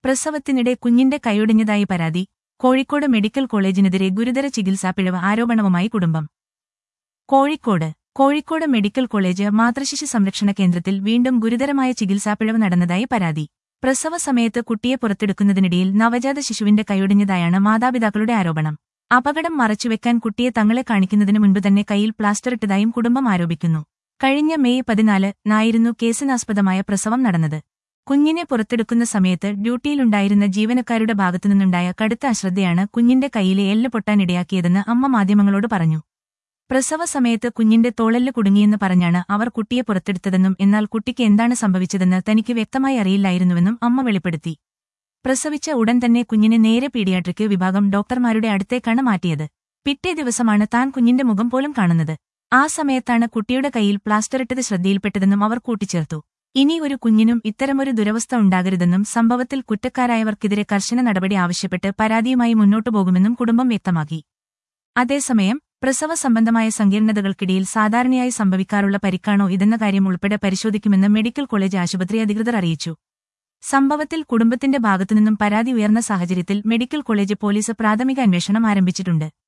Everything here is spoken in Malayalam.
പ്രസവത്തിനിടെ കുഞ്ഞിന്റെ കൈയൊടിഞ്ഞതായി പരാതി കോഴിക്കോട് മെഡിക്കൽ കോളേജിനെതിരെ ഗുരുതര ചികിത്സാപ്പിഴവ് ആരോപണവുമായി കുടുംബം കോഴിക്കോട് കോഴിക്കോട് മെഡിക്കൽ കോളേജ് മാതൃശിശു സംരക്ഷണ കേന്ദ്രത്തിൽ വീണ്ടും ഗുരുതരമായ ചികിത്സാപ്പിഴവ് നടന്നതായി പരാതി പ്രസവ സമയത്ത് കുട്ടിയെ പുറത്തെടുക്കുന്നതിനിടയിൽ നവജാത ശിശുവിന്റെ കൈയൊടിഞ്ഞതായാണ് മാതാപിതാക്കളുടെ ആരോപണം അപകടം മറച്ചുവെക്കാൻ കുട്ടിയെ തങ്ങളെ കാണിക്കുന്നതിന് മുൻപ് തന്നെ കയ്യിൽ പ്ലാസ്റ്ററിട്ടതായും കുടുംബം ആരോപിക്കുന്നു കഴിഞ്ഞ മെയ് പതിനാല് നായിരുന്നു കേസിനാസ്പദമായ പ്രസവം നടന്നത് കുഞ്ഞിനെ പുറത്തെടുക്കുന്ന സമയത്ത് ഡ്യൂട്ടിയിലുണ്ടായിരുന്ന ജീവനക്കാരുടെ ഭാഗത്തുനിന്നുണ്ടായ കടുത്ത അശ്രദ്ധയാണ് കുഞ്ഞിന്റെ കൈയിലെ എല്ല് പൊട്ടാനിടയാക്കിയതെന്ന് അമ്മ മാധ്യമങ്ങളോട് പറഞ്ഞു പ്രസവ സമയത്ത് കുഞ്ഞിന്റെ തോളെല്ല് കുടുങ്ങിയെന്ന് പറഞ്ഞാണ് അവർ കുട്ടിയെ പുറത്തെടുത്തതെന്നും എന്നാൽ കുട്ടിക്ക് എന്താണ് സംഭവിച്ചതെന്ന് തനിക്ക് വ്യക്തമായി അറിയില്ലായിരുന്നുവെന്നും അമ്മ വെളിപ്പെടുത്തി പ്രസവിച്ച ഉടൻ തന്നെ കുഞ്ഞിനെ നേരെ പീഡിയാട്രിക് വിഭാഗം ഡോക്ടർമാരുടെ അടുത്തേക്കാണ് മാറ്റിയത് പിറ്റേ ദിവസമാണ് താൻ കുഞ്ഞിന്റെ മുഖം പോലും കാണുന്നത് ആ സമയത്താണ് കുട്ടിയുടെ കയ്യിൽ പ്ലാസ്റ്ററിട്ടത് ശ്രദ്ധയിൽപ്പെട്ടതെന്നും അവർ കൂട്ടിച്ചേർത്തു ഇനി ഒരു കുഞ്ഞിനും ഇത്തരമൊരു ദുരവസ്ഥ ഉണ്ടാകരുതെന്നും സംഭവത്തിൽ കുറ്റക്കാരായവർക്കെതിരെ കർശന നടപടി ആവശ്യപ്പെട്ട് പരാതിയുമായി മുന്നോട്ടു പോകുമെന്നും കുടുംബം വ്യക്തമാക്കി അതേസമയം പ്രസവ സംബന്ധമായ സങ്കീർണതകൾക്കിടയിൽ സാധാരണയായി സംഭവിക്കാറുള്ള പരിക്കാണോ ഇതെന്ന കാര്യം ഉൾപ്പെടെ പരിശോധിക്കുമെന്ന് മെഡിക്കൽ കോളേജ് ആശുപത്രി അധികൃതർ അറിയിച്ചു സംഭവത്തിൽ കുടുംബത്തിന്റെ ഭാഗത്തുനിന്നും പരാതി ഉയർന്ന സാഹചര്യത്തിൽ മെഡിക്കൽ കോളേജ് പോലീസ് പ്രാഥമിക അന്വേഷണം ആരംഭിച്ചിട്ടുണ്ട്